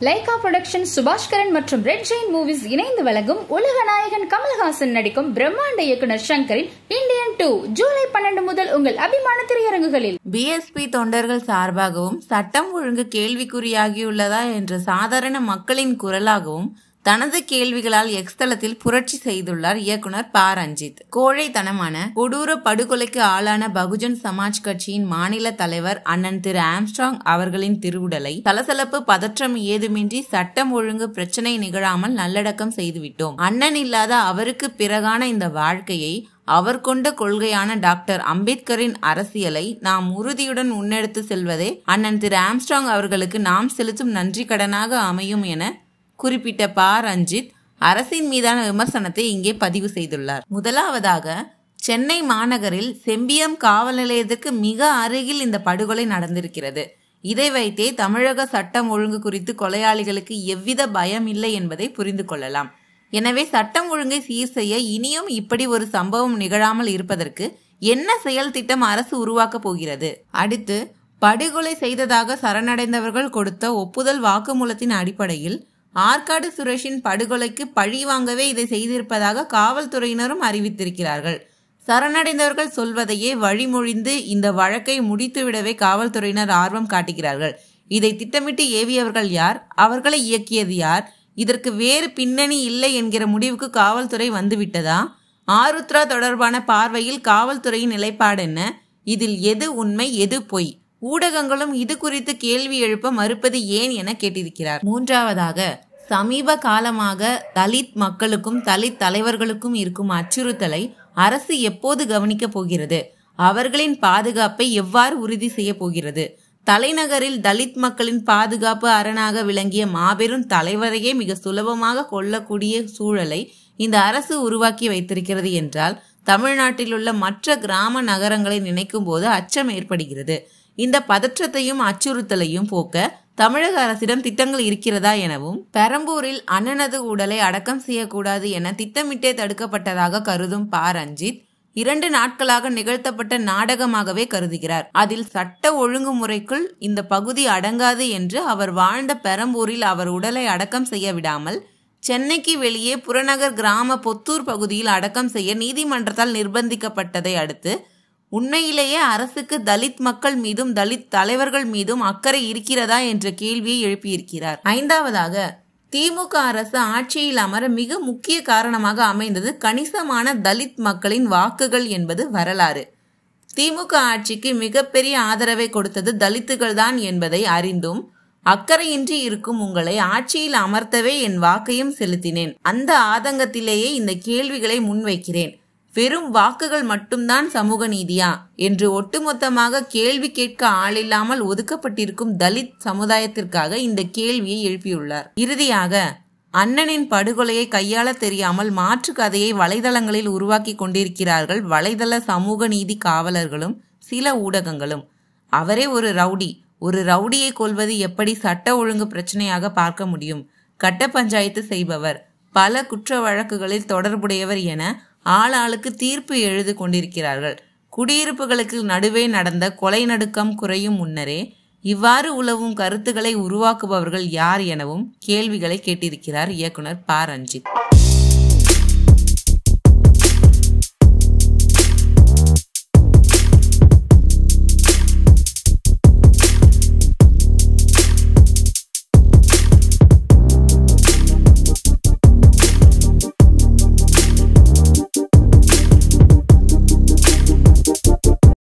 Lyca production Subaskaran மற்றும் red Jain movies இணைந்து வழங்கும் உலக நாயகன் கமல்ஹாசன் நடிக்கும் பிரம்மாண்ட இயக்குனர் சங்கரின் இந்தியன் டூ ஜூலை பன்னெண்டு முதல் உங்கள் அபிமான திரையரங்குகளில் பிஎஸ்பி தொண்டர்கள் சார்பாகவும் சட்டம் ஒழுங்கு கேள்விக்குறியாகியுள்ளதா என்ற சாதாரண மக்களின் குரலாகவும் தனது கேள்விகளால் எக்ஸ் தளத்தில் புரட்சி செய்துள்ளார் இயக்குனர் ப ரஞ்சித் கோழைத்தனமான கொடூர படுகொலைக்கு ஆளான பகுஜன் சமாஜ் கட்சியின் மாநில தலைவர் அண்ணன் திரு ஆம்ஸ்ட்ராங் அவர்களின் திருவுடலை சலசலப்பு பதற்றம் ஏதுமின்றி சட்டம் ஒழுங்கு பிரச்சனை நிகழாமல் நல்லடக்கம் செய்துவிட்டோம் அண்ணன் இல்லாத அவருக்கு பிறகான இந்த வாழ்க்கையை அவர் கொண்ட கொள்கையான டாக்டர் அம்பேத்கரின் அரசியலை நாம் உறுதியுடன் முன்னெடுத்து செல்வதே அண்ணன் திரு ஆம்ஸ்ட்ராங் அவர்களுக்கு நாம் செலுத்தும் நன்றி கடனாக அமையும் என குறிப்பிட்ட ப ரஞ்சித் அரசின் மீதான விமர்சனத்தை இங்கே பதிவு செய்துள்ளார் முதலாவதாக சென்னை மாநகரில் செம்பியம் காவல் நிலையத்திற்கு மிக அருகில் இந்த படுகொலை நடந்திருக்கிறது இதை வைத்தே தமிழக சட்டம் ஒழுங்கு குறித்து கொலையாளிகளுக்கு எவ்வித பயம் இல்லை என்பதை புரிந்து கொள்ளலாம் எனவே சட்டம் ஒழுங்கை சீர் செய்ய இனியும் இப்படி ஒரு சம்பவம் நிகழாமல் இருப்பதற்கு என்ன செயல் திட்டம் அரசு உருவாக்கப் போகிறது அடுத்து படுகொலை செய்ததாக சரணடைந்தவர்கள் கொடுத்த ஒப்புதல் வாக்குமூலத்தின் அடிப்படையில் ஆற்காடு சுரேஷின் படுகொலைக்கு பழி வாங்கவே இதை செய்திருப்பதாக காவல்துறையினரும் அறிவித்திருக்கிறார்கள் சரணடைந்தவர்கள் சொல்வதையே வழிமொழிந்து இந்த வழக்கை முடித்துவிடவே காவல்துறையினர் ஆர்வம் காட்டுகிறார்கள் இதை திட்டமிட்டு ஏவியவர்கள் யார் அவர்களை இயக்கியது யார் இதற்கு வேறு பின்னணி இல்லை என்கிற முடிவுக்கு காவல்துறை வந்துவிட்டதா ஆருத்ரா தொடர்பான பார்வையில் காவல்துறையின் நிலைப்பாடு என்ன இதில் எது உண்மை எது பொய் ஊடகங்களும் இது குறித்து கேள்வி எழுப்ப மறுப்பது ஏன் என கேட்டிருக்கிறார் மூன்றாவதாக சமீப காலமாக தலித் மக்களுக்கும் தலித் தலைவர்களுக்கும் இருக்கும் அச்சுறுத்தலை அரசு எப்போது கவனிக்கப் போகிறது அவர்களின் பாதுகாப்பை எவ்வாறு உறுதி செய்ய போகிறது தலைநகரில் தலித் மக்களின் பாதுகாப்பு அரணாக விளங்கிய மாபெரும் தலைவரையே மிக சுலபமாக கொல்லக்கூடிய சூழலை இந்த அரசு உருவாக்கி வைத்திருக்கிறது என்றால் தமிழ்நாட்டில் உள்ள மற்ற கிராம நகரங்களை நினைக்கும் போது அச்சம் ஏற்படுகிறது இந்த பதற்றத்தையும் அச்சுறுத்தலையும் போக்க தமிழக அரசிடம் திட்டங்கள் இருக்கிறதா எனவும் பெரம்பூரில் அண்ணனது உடலை அடக்கம் செய்யக்கூடாது என திட்டமிட்டே தடுக்கப்பட்டதாக கருதும் ப ரஞ்சித் இரண்டு நாட்களாக நிகழ்த்தப்பட்ட நாடகமாகவே கருதுகிறார் அதில் சட்ட ஒழுங்குமுறைக்குள் இந்த பகுதி அடங்காது என்று அவர் வாழ்ந்த பெரம்பூரில் அவர் உடலை அடக்கம் செய்ய விடாமல் சென்னைக்கு வெளியே புறநகர் கிராம பொத்தூர் பகுதியில் அடக்கம் செய்ய நீதிமன்றத்தால் நிர்பந்திக்கப்பட்டதை அடுத்து உண்மையிலேயே அரசுக்கு தலித் மக்கள் மீதும் தலித் தலைவர்கள் மீதும் அக்கறை இருக்கிறதா என்ற கேள்வியை எழுப்பியிருக்கிறார் ஐந்தாவதாக திமுக அரசு ஆட்சியில் அமர மிக முக்கிய காரணமாக அமைந்தது கணிசமான தலித் மக்களின் வாக்குகள் என்பது வரலாறு திமுக ஆட்சிக்கு மிகப்பெரிய ஆதரவை கொடுத்தது தலித்துகள் தான் என்பதை அறிந்தும் அக்கறையின்றி இருக்கும் உங்களை ஆட்சியில் அமர்த்தவே என் வாக்கையும் செலுத்தினேன் அந்த ஆதங்கத்திலேயே இந்த கேள்விகளை முன்வைக்கிறேன் வெறும் வாக்குகள் மட்டும்தான் சமூக நீதியா என்று ஒட்டுமொத்தமாக கேள்வி கேட்க ஆளில்லாமல் ஒதுக்கப்பட்டிருக்கும் தலித் சமுதாயத்திற்காக இந்த கேள்வியை எழுப்பியுள்ளார் இறுதியாக அண்ணனின் படுகொலையை கையாள தெரியாமல் மாற்று கதையை வலைதளங்களில் உருவாக்கி கொண்டிருக்கிறார்கள் வலைதள சமூக நீதி காவலர்களும் சில ஊடகங்களும் அவரே ஒரு ரவுடி ஒரு ரவுடியை கொல்வது எப்படி சட்ட ஒழுங்கு பிரச்சனையாக பார்க்க முடியும் கட்ட பஞ்சாயத்து செய்பவர் பல குற்ற வழக்குகளில் தொடர்புடையவர் என ஆளாளுக்கு தீர்ப்பு எழுது கொண்டிருக்கிறார்கள் குடியிருப்புகளுக்கு நடுவே நடந்த கொலை நடுக்கம் குறையும் முன்னரே இவ்வாறு உலவும் கருத்துக்களை உருவாக்குபவர்கள் யார் எனவும் கேள்விகளை கேட்டிருக்கிறார் இயக்குனர் ப ரஞ்சித்